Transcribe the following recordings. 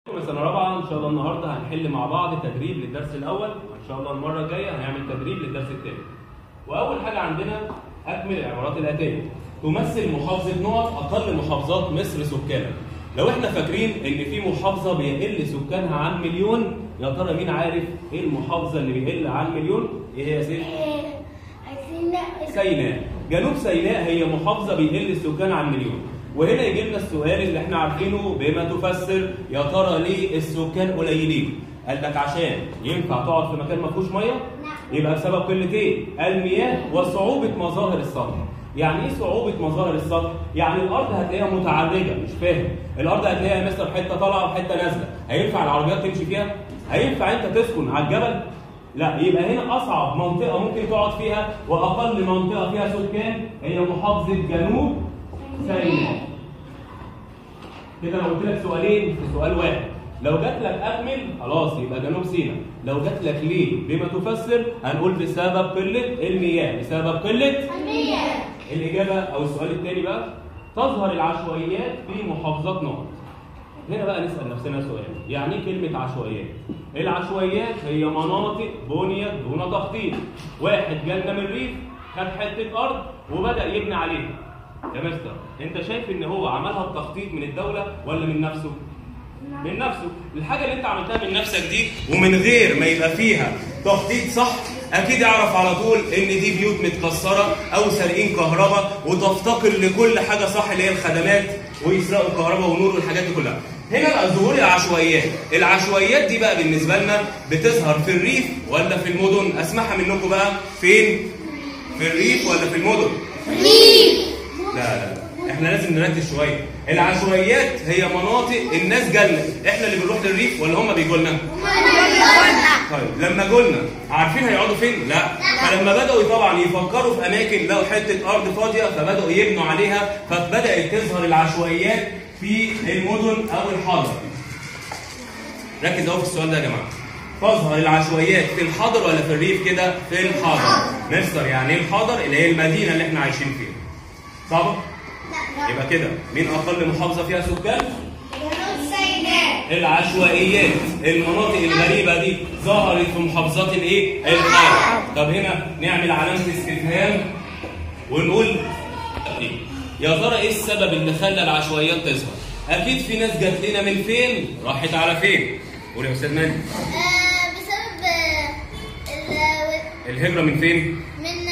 في سنه رابعه ان شاء الله النهارده هنحل مع بعض تدريب للدرس الاول وان شاء الله المره الجايه هنعمل تدريب للدرس الثاني واول حاجه عندنا اكمل العبارات الاتيه تمثل محافظه نقط اقل محافظات مصر سكانا لو احنا فاكرين ان في محافظه بيقل سكانها عن مليون يا ترى مين عارف ايه المحافظه اللي بيقل عن مليون ايه هي يا سيدي سيناء جنوب سيناء هي محافظه بيقل السكان عن مليون وهنا يجي لنا السؤال اللي احنا عارفينه بما تفسر يا ترى ليه السكان قليلين قال لك عشان ينفع تقعد في مكان ما فيهوش ميه يبقى بسبب قله ايه المياه وصعوبه مظاهر السطح يعني ايه صعوبه مظاهر السطح يعني الارض هتلاقيها متعرجه مش فاهم الارض هتلاقيها مثلا حته طالعه وحته نازله هينفع العربيات تمشي فيها هينفع انت تسكن على الجبل لا يبقى هنا اصعب منطقه ممكن تقعد فيها واقل منطقه فيها سكان هي محافظه جنوب سيناء كده انا قلت لك سؤالين في سؤال واحد لو جات لك اكمل خلاص يبقى جنوب سيناء لو جات لك ليه بما تفسر هنقول بسبب قله المياه بسبب قله الاجابه او السؤال الثاني بقى تظهر العشوائيات في محافظات نقط هنا بقى نسال نفسنا سؤال يعني ايه كلمه عشوائيات العشوائيات هي مناطق بنيت دون تخطيط واحد جالنا من الريف خد حته ارض وبدا يبني عليها يا مستر انت شايف ان هو عملها بتخطيط من الدوله ولا من نفسه من نفسه الحاجه اللي انت عملتها من نفسك دي ومن غير ما يبقى فيها تخطيط صح اكيد يعرف على طول ان دي بيوت متكسره او سارقين كهرباء وتفتقر لكل حاجه صح اللي هي الخدمات ويسرقوا كهرباء ونور والحاجات دي كلها هنا بقى ظهور العشوائيات العشوائيات دي بقى بالنسبه لنا بتظهر في الريف ولا في المدن اسمعها منكم بقى فين في الريف ولا في المدن لا لا لا احنا لازم نركز شويه العشوائيات هي مناطق الناس جالنا احنا اللي بنروح للريف ولا هم بيجوا لنا طيب لما جولنا عارفين هيقعدوا فين لا فلما بداوا طبعا يفكروا في اماكن لقوا حته ارض فاضيه فبداوا يبنوا عليها فبدات تظهر العشوائيات في المدن او الحضر ركز قوي في السؤال ده يا جماعه تظهر العشوائيات في الحضر ولا في الريف كده في الحضر مستر يعني ايه الحضر اللي هي المدينه اللي احنا عايشين فيها صعبه يبقى كده مين اقل محافظه فيها سكان العشوائيات المناطق الغريبه دي ظهرت في محافظات الايه الحضر طب هنا نعمل علامه استفهام ونقول يا ترى ايه السبب اللي خلى العشوائيات تظهر اكيد في ناس جات لنا من فين راحت على فين قول يا استاذ مالك بسبب ال- الهجره من فين من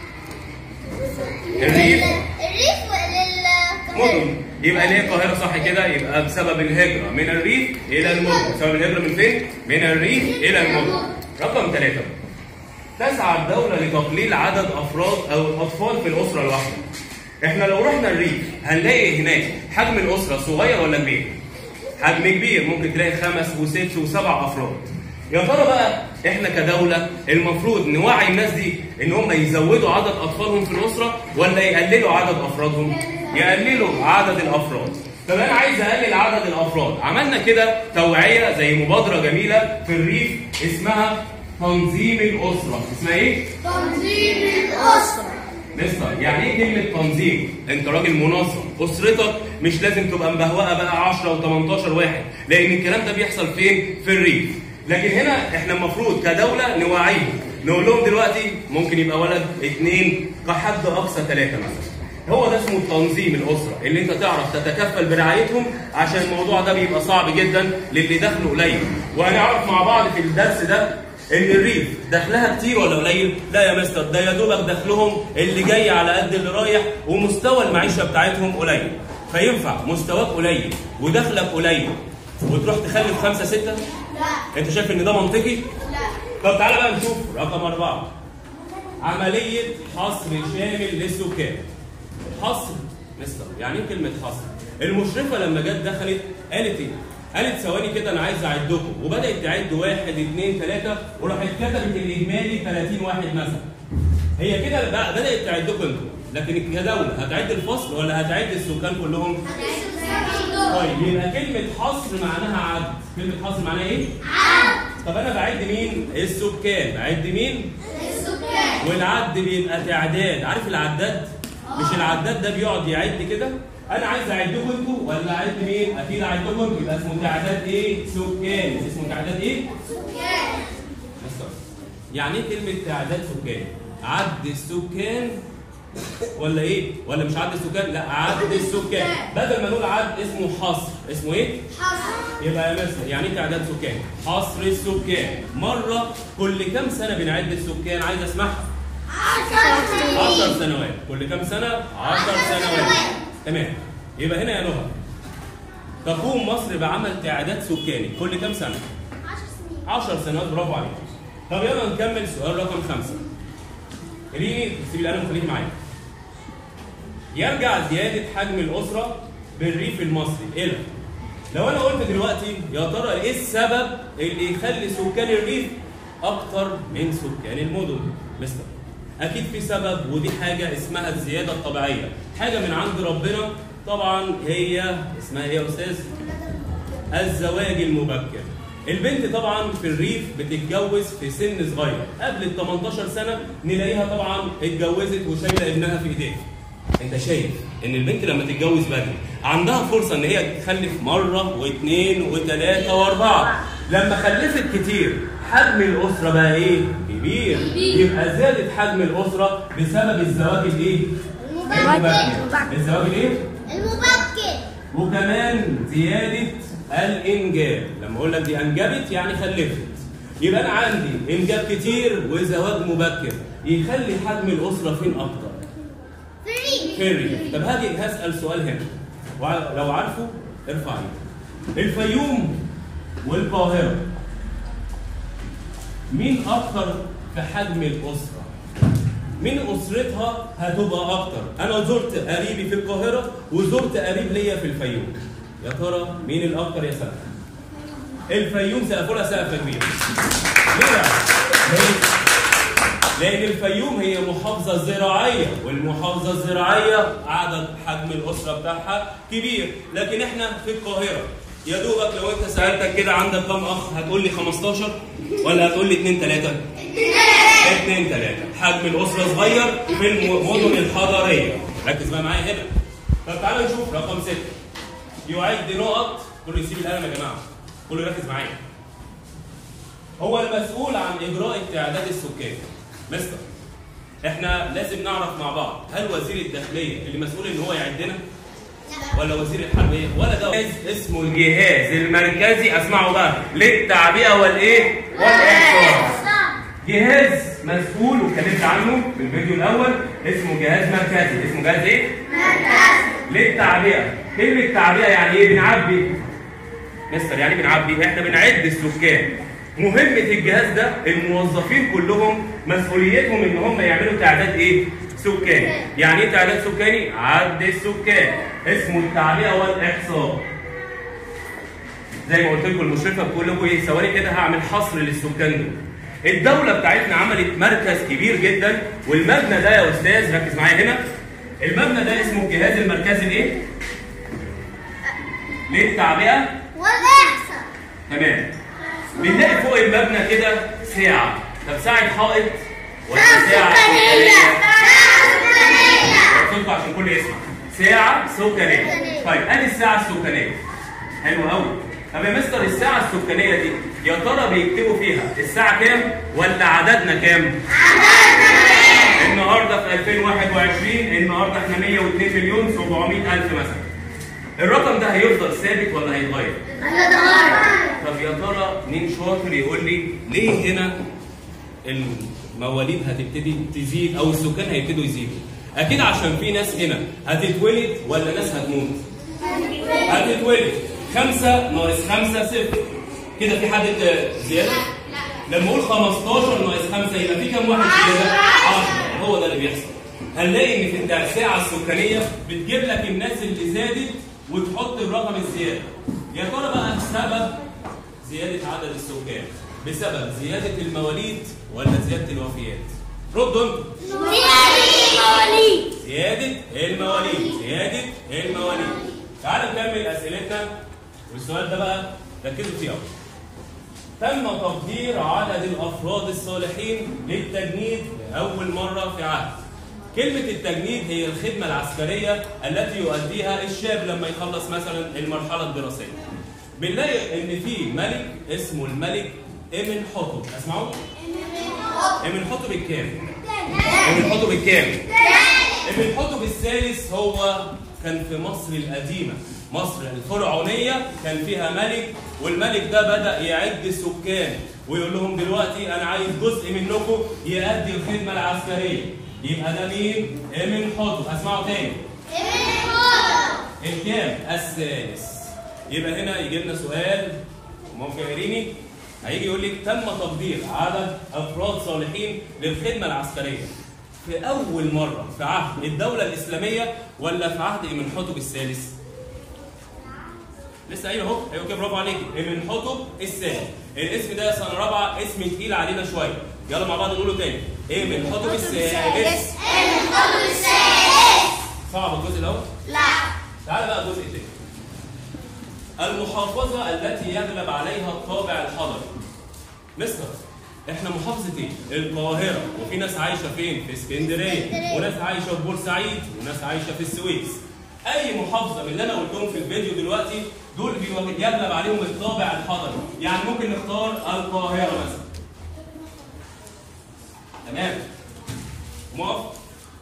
الريف. الريف للقاهرة مدن يبقى ليه القاهره صح كده يبقى بسبب الهجره من الريف الى المدن بسبب الهجره من فين من الريف الى المدن رقم ثلاثة تسعى الدولة لتقليل عدد أفراد أو الأطفال في الأسرة الواحدة. إحنا لو رحنا الريف هنلاقي هناك حجم الأسرة صغير ولا كبير؟ حجم كبير ممكن تلاقي خمس وست وسبع أفراد. يا ترى بقى إحنا كدولة المفروض نوعي الناس دي إن هم يزودوا عدد أطفالهم في الأسرة ولا يقللوا عدد أفرادهم؟ يقللوا عدد الأفراد. طب أنا عايز أقلل عدد الأفراد، عملنا كده توعية زي مبادرة جميلة في الريف اسمها تنظيم الأسرة، اسمها إيه؟ تنظيم الأسرة مستر يعني ايه كلمة تنظيم؟ انت راجل منظم، اسرتك مش لازم تبقى مبهوقة بقى 10 و18 واحد، لأن الكلام ده بيحصل فين؟ في الريف. لكن هنا احنا المفروض كدولة نوعيهم، نقول لهم دلوقتي ممكن يبقى ولد اثنين كحد أقصى ثلاثة مثلا. هو ده اسمه تنظيم الأسرة، اللي أنت تعرف تتكفل برعايتهم عشان الموضوع ده بيبقى صعب جدا للي دخله قليل، وهنعرف مع بعض في الدرس ده ان الريف دخلها كتير ولا قليل؟ لا يا مستر ده يا دوبك دخلهم اللي جاي على قد اللي رايح ومستوى المعيشه بتاعتهم قليل. فينفع مستواك قليل ودخلك قليل وتروح تخلف خمسه سته؟ لا انت شايف ان ده منطقي؟ لا طب تعالى بقى نشوف رقم اربعه. عمليه حصر شامل للسكان. حصر مستر يعني ايه كلمه حصر؟ المشرفه لما جت دخلت قالت ايه؟ قالت ثواني كده انا عايز اعدكم وبدات تعد واحد اثنين ثلاثه وراحت كتبت الاجمالي 30 واحد مثلا. هي كده بقى بدات تعدكم انتوا لكن كدوله هتعد الفصل ولا هتعد السكان كلهم؟ طيب يبقى كلمه حصر معناها عد، كلمه حصر معناها ايه؟ عد طب انا بعد مين؟ السكان، بعد مين؟ السكان والعد بيبقى تعداد، عارف العداد؟ مش العداد ده بيقعد يعد كده انا عايز اعدكم انتوا ولا اعد مين اكيد اعدكم انتوا يبقى اسمه تعداد ايه سكاني اسمه تعداد ايه مستر. يعني ايه كلمه تعداد سكاني عد السكان ولا ايه ولا مش عد السكان لا عد السكان بدل ما نقول عد اسمه حصر اسمه ايه يبقى يا مستر يعني ايه تعداد سكان حصر السكان مره كل كام سنه بنعد السكان عايز اسمعها 10 سنوات كل كام سنة؟ 10 سنوات تمام يبقى هنا يا نهى تقوم مصر بعمل تعداد سكاني كل كام سنة؟ 10 سنوات برافو عليك طب يلا نكمل سؤال رقم خمسة ريني سيبي القلم وخليك معايا يرجع زيادة حجم الأسرة بالريف المصري إلى لو أنا قلت دلوقتي يا ترى إيه السبب اللي يخلي سكان الريف أكتر من سكان المدن مستر أكيد في سبب ودي حاجة اسمها الزيادة الطبيعية حاجة من عند ربنا طبعا هي اسمها إيه يا أستاذ؟ الزواج المبكر البنت طبعا في الريف بتتجوز في سن صغير قبل ال 18 سنه نلاقيها طبعا اتجوزت وشايله ابنها في ايديها انت شايف ان البنت لما تتجوز بدري عندها فرصه ان هي تخلف مره واثنين وثلاثه واربعه لما خلفت كتير حجم الاسره بقى ايه كبير يبقى زادت حجم الاسره بسبب الزواج الايه المبكر الزواج الايه المبكر وكمان زيادة الإنجاب لما أقول لك دي أنجبت يعني خلفت يبقى أنا عندي إنجاب كتير وزواج مبكر يخلي حجم الأسرة فين أكتر؟ فري في الريف طب هاجي هسأل سؤال هنا ولو عارفه ارفع ايدك الفيوم والقاهرة مين أكتر في حجم الأسرة؟ مين أسرتها هتبقى أكتر؟ أنا زرت قريبي في القاهرة وزرت قريب ليا في الفيوم. يا ترى مين الأكتر يا سلام؟ الفيوم سقفوا لها سقفة كبيرة. ليه بقى؟ ليه؟ لأن الفيوم هي محافظة زراعية والمحافظة الزراعية عدد حجم الأسرة بتاعها كبير لكن احنا في القاهرة يا دوبك لو انت سألتك كده عندك كام أخ هتقول لي 15 ولا هتقول لي 2 3 2 3 حجم الأسرة صغير في المدن الحضرية ركز بقى معايا هنا طب تعالوا نشوف رقم 6 يعد نقط كله يسيب القلم يا جماعة كله يركز معايا هو المسؤول عن إجراء التعداد السكاني مستر احنا لازم نعرف مع بعض هل وزير الداخليه اللي مسؤول ان هو يعدنا ولا وزير الحربيه ولا ده جهاز اسمه الجهاز المركزي اسمعوا بقى للتعبئه والايه والاحصاء جهاز مسؤول واتكلمت عنه في الفيديو الاول اسمه جهاز مركزي اسمه جهاز ايه للتعبئه كلمه تعبئه يعني ايه بنعبي مستر يعني بنعبي احنا بنعد السكان مهمة الجهاز ده الموظفين كلهم مسؤوليتهم ان هم يعملوا تعداد ايه؟ سكاني. يعني ايه تعداد سكاني؟ عد السكان. اسمه التعبئة والإحصاء. زي ما قلت لكم المشرفة بتقول لكم ايه؟ ثواني كده هعمل حصر للسكان دول. الدولة بتاعتنا عملت مركز كبير جدا والمبنى ده يا أستاذ ركز معايا هنا. المبنى ده اسمه الجهاز المركزي الايه؟ للتعبئة والإحصاء تمام بنلاقي فوق المبنى كده ساعة طب ساعة حائط ولا ساعة سكانية سكانية؟ سكانية صوتكم عشان الكل يسمع ساعة سكانية سكانية. طيب ادي الساعة السكانية حلو قوي طب يا مستر الساعة السكانية دي يا ترى بيكتبوا فيها الساعة كام ولا عددنا كام؟ النهارده في 2021 النهارده احنا 102 مليون 700 الف مثلا الرقم ده هيفضل ثابت ولا هيتغير؟ طب يا ترى مين شاطر يقول لي ليه هنا المواليد هتبتدي تزيد او السكان هيبتدوا يزيدوا؟ اكيد عشان في ناس هنا هتتولد ولا ناس هتموت؟ هتتولد خمسة ناقص خمسة صفر كده في حد زيادة؟ لما اقول 15 ناقص 5 يبقى في كام واحد زيادة؟ 10 هو ده اللي بيحصل هنلاقي ان في الساعة السكانية بتجيب لك الناس اللي زادت وتحط الرقم الزيادة يا ترى بقى السبب زيادة عدد السكان بسبب زيادة المواليد ولا زيادة الوفيات؟ ردوا انتوا زيادة المواليد زيادة المواليد تعالوا نكمل أسئلتنا والسؤال ده بقى ركزوا فيه أوي تم تقدير عدد الأفراد الصالحين للتجنيد لأول مرة في عهد كلمة التجنيد هي الخدمة العسكرية التي يؤديها الشاب لما يخلص مثلا المرحلة الدراسية. بنلاقي إن في ملك اسمه الملك إمن حطب، اسمعوا؟ إمن حطب الكام؟ إمن حطب الكام؟ ابن حطب الثالث هو كان في مصر القديمة مصر الفرعونية كان فيها ملك والملك ده بدأ يعد السكان ويقول لهم دلوقتي أنا عايز جزء منكم يأدي الخدمة العسكرية يبقى ده مين؟ ابن حطب هسمعه تاني الكام؟ الثالث يبقى هنا يجي لنا سؤال ممكن يريني هيجي يقول لك تم تقدير عدد افراد صالحين للخدمه العسكريه في اول مره في عهد الدوله الاسلاميه ولا في عهد ابن حطب الثالث؟ لسه قايل اهو ايوه كده برافو عليكي ابن حطب الثالث الاسم ده سنه رابعه اسم تقيل علينا شويه يلا مع بعض نقوله تاني ابن حطب الثالث صعب الجزء الاول تعال بقى الجزء الثاني المحافظة التي يغلب عليها الطابع الحضري. مستر احنا محافظة ايه؟ القاهرة وفي ناس عايشة فين؟ في اسكندرية وناس عايشة في بورسعيد وناس عايشة في السويس. أي محافظة من اللي أنا قلتهم في الفيديو دلوقتي دول بيواجه- يغلب عليهم الطابع الحضري، يعني ممكن نختار القاهرة مثلا. تمام؟ موافق؟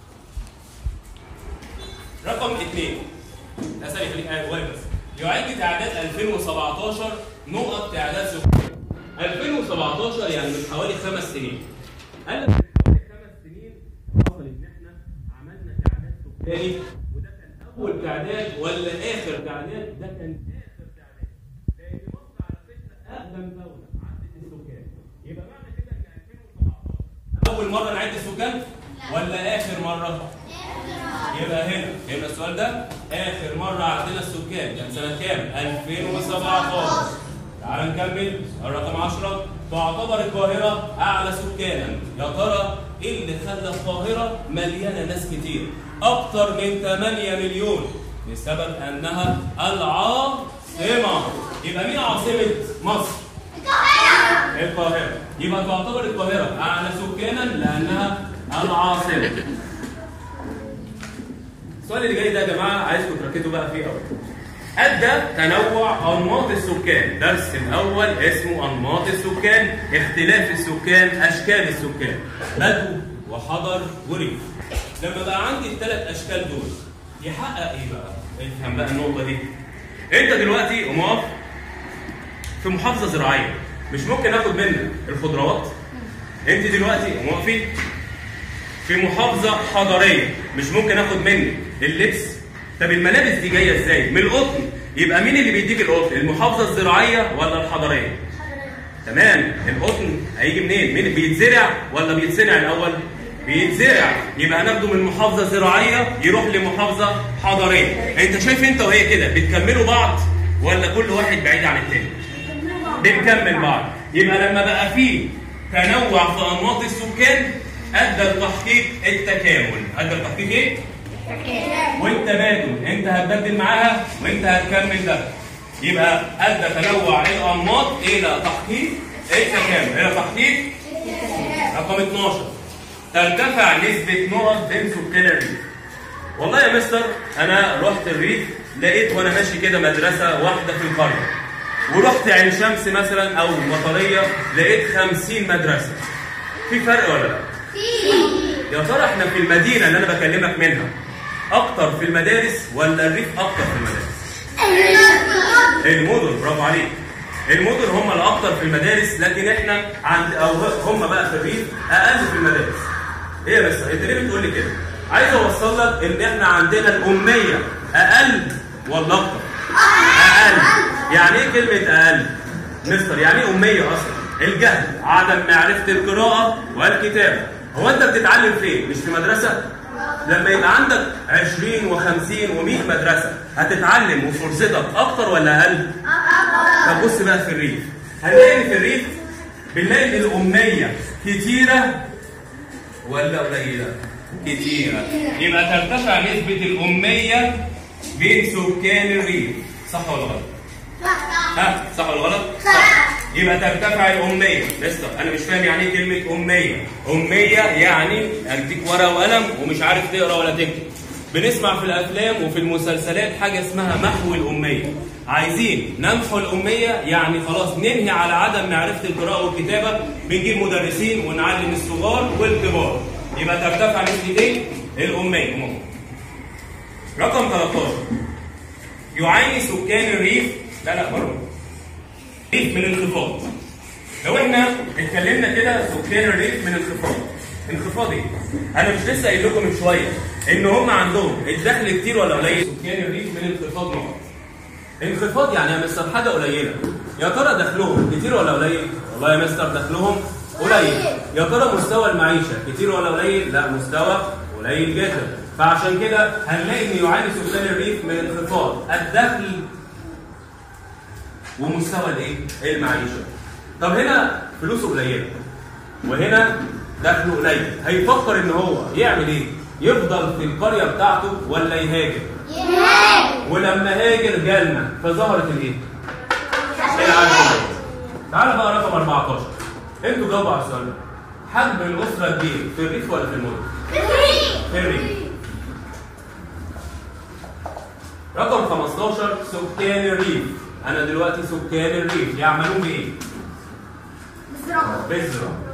رقم اثنين اسال يخليك قاعد جوايا بس يعد تعداد 2017 نقط تعداد سكان 2017 يعني من حوالي خمس سنين قال لك من حوالي خمس سنين حصل ان احنا عملنا تعداد سكاني وده كان اول تعداد ولا اخر تعداد ده كان اخر تعداد لان مصر على فكره اقدم دوله عدت السكان يبقى معنى كده ان 2017 اول مره نعد السكان ولا اخر مره يبقى هنا يبقى السؤال ده اخر مره عدينا السكان كان سنه كام 2017 تعال نكمل الرقم 10 تعتبر القاهره اعلى سكانا يا ترى ايه اللي خلى القاهره مليانه ناس كتير اكتر من 8 مليون بسبب انها العاصمه يبقى مين عاصمه مصر القاهره يبقى تعتبر القاهره اعلى سكانا لانها العاصمه السؤال اللي جاي ده يا جماعه عايزكم تركزوا بقى فيه قوي. أدى تنوع أنماط السكان، درس الأول اسمه أنماط السكان، اختلاف السكان، أشكال السكان، بدو وحضر وريف. لما بقى عندي الثلاث أشكال دول يحقق إيه بقى؟ افهم بقى النقطة دي. أنت دلوقتي قماف في محافظة زراعية، مش ممكن آخد منك الخضروات؟ أنت دلوقتي قمافي في محافظة حضرية مش ممكن اخد منك اللبس طب الملابس دي جاية ازاي؟ من القطن يبقى مين اللي بيديك القطن؟ المحافظة الزراعية ولا الحضرية؟ تمام القطن هيجي منين؟ مين بيتزرع ولا بيتصنع الأول؟ بيتزرع يبقى هناخده من محافظة زراعية يروح لمحافظة حضرية انت شايف انت وهي كده بتكملوا بعض ولا كل واحد بعيد عن التاني؟ بنكمل بعض يبقى لما بقى فيه تنوع في انماط السكان ادى لتحقيق التكامل ادى لتحقيق ايه والتبادل انت هتبدل معاها وانت هتكمل ده يبقى ادى تنوع الانماط الى تحقيق التكامل الى تحقيق رقم 12 ترتفع نسبة نقط بين سكان الريف والله يا مستر انا رحت الريف لقيت وانا ماشي كده مدرسة واحدة في القرية ورحت عين شمس مثلا او مطريه لقيت 50 مدرسه في فرق ولا لا يا ترى احنا في المدينه اللي انا بكلمك منها اكتر في المدارس ولا الريف اكتر في المدارس المدن برافو عليك المدن هم الاكتر في المدارس لكن احنا عند او هم بقى في الريف اقل في المدارس ايه يا مستر انت ليه بتقول لي كده عايز اوصل لك ان احنا عندنا الاميه اقل ولا اكتر اقل يعني ايه كلمه اقل مستر يعني ايه اميه اصلا الجهل عدم معرفه القراءه والكتابه هو انت بتتعلم فين مش في مدرسه لما يبقى عندك 20 و50 و100 مدرسه هتتعلم وفرصتك اكتر ولا اقل طب بص بقى في الريف هنلاقي إن في الريف بنلاقي ان الاميه كتيره ولا قليله كتيره يبقى ترتفع نسبه الاميه بين سكان الريف صح ولا غلط ها صح ولا غلط؟ صح. يبقى ترتفع الأمية مستر أنا مش فاهم يعني إيه كلمة أمية أمية يعني أديك ورقة وقلم ومش عارف تقرا ولا تكتب بنسمع في الأفلام وفي المسلسلات حاجة اسمها محو الأمية عايزين نمحو الأمية يعني خلاص ننهي على عدم معرفة القراءة والكتابة بنجيب مدرسين ونعلم الصغار والكبار يبقى ترتفع نسبة إيه؟ الأمية ممكن. رقم 13 يعاني سكان الريف لا لا بره الريف من الانخفاض لو احنا اتكلمنا كده سكان الريف من انخفاض انخفاض ايه؟ انا مش لسه قايل لكم من شويه ان هم عندهم الدخل كتير ولا قليل؟ سكان الريف من انخفاض نقط انخفاض يعني يا مستر حاجه قليله يا ترى دخلهم كتير ولا قليل؟ والله يا مستر دخلهم قليل يا ترى مستوى المعيشه كتير ولا قليل؟ لا مستوى قليل جدا فعشان كده هنلاقي ان يعاني سكان الريف من انخفاض الدخل ومستوى الايه؟ المعيشه. طب هنا فلوسه قليله وهنا دخله قليل، هيفكر ان هو يعمل ايه؟ يفضل في القريه بتاعته ولا يهاجر؟ ولما هاجر جالنا فظهرت الايه؟ العدوى. تعالى بقى رقم 14 انتوا جاوبوا على السؤال ده. حجم الاسره كبير في الريف ولا في المدن؟ في الريف. رقم 15 سكان الريف انا دلوقتي سكان الريف يعملون بايه؟ بذرة